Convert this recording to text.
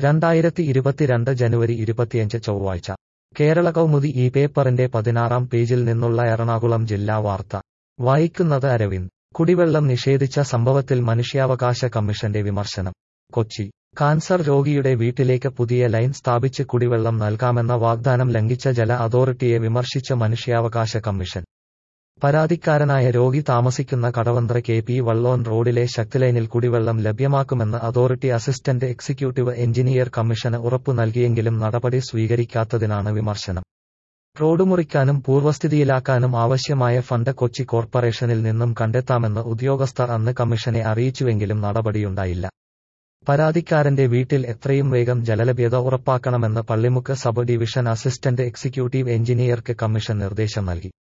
രണ്ടായിരത്തി ഇരുപത്തിരണ്ട് ജനുവരി ഇരുപത്തിയഞ്ച് ചൊവ്വാഴ്ച കേരള കൗമുദി ഈ പേപ്പറിന്റെ പതിനാറാം പേജിൽ നിന്നുള്ള എറണാകുളം ജില്ലാ വാർത്ത വായിക്കുന്നത് അരവിന്ദ് കുടിവെള്ളം നിഷേധിച്ച സംഭവത്തിൽ മനുഷ്യാവകാശ കമ്മീഷന്റെ വിമർശനം കൊച്ചി കാൻസർ രോഗിയുടെ വീട്ടിലേക്ക് പുതിയ ലൈൻ സ്ഥാപിച്ച് കുടിവെള്ളം നൽകാമെന്ന വാഗ്ദാനം ലംഘിച്ച ജല അതോറിറ്റിയെ വിമർശിച്ച മനുഷ്യാവകാശ കമ്മീഷൻ പരാതിക്കാരനായ രോഗി താമസിക്കുന്ന കടവന്ത്ര കെ പി വള്ളോൻ റോഡിലെ ശക്തിലൈനിൽ കുടിവെള്ളം ലഭ്യമാക്കുമെന്ന് അതോറിറ്റി അസിസ്റ്റന്റ് എക്സിക്യൂട്ടീവ് എഞ്ചിനീയർ കമ്മീഷന് ഉറപ്പു നൽകിയെങ്കിലും നടപടി സ്വീകരിക്കാത്തതിനാണ് വിമർശനം റോഡ് മുറിക്കാനും പൂർവ്വസ്ഥിതിയിലാക്കാനും ആവശ്യമായ ഫണ്ട് കൊച്ചി കോർപ്പറേഷനിൽ നിന്നും കണ്ടെത്താമെന്ന് ഉദ്യോഗസ്ഥർ അന്ന് കമ്മീഷനെ അറിയിച്ചുവെങ്കിലും നടപടിയുണ്ടായില്ല പരാതിക്കാരന്റെ വീട്ടിൽ എത്രയും വേഗം ജലലഭ്യത ഉറപ്പാക്കണമെന്ന് Pallimukku sub division assistant executive എഞ്ചിനീയർക്ക് കമ്മീഷൻ നിർദ്ദേശം നൽകി